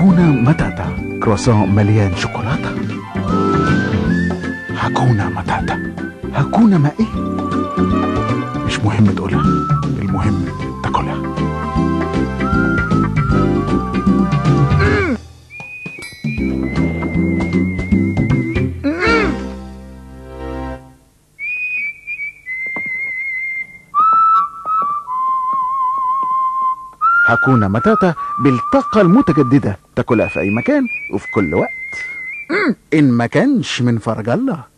هاكونا ماتاتا كرواسون مليان شوكولاتة هاكونا ماتاتا هاكونا ما ايه مش مهم تقولها المهم تاكلها هاكونا ماتاتا بالطاقة المتجددة تاكلها في أي مكان وفي كل وقت إن ما كانش من فرج الله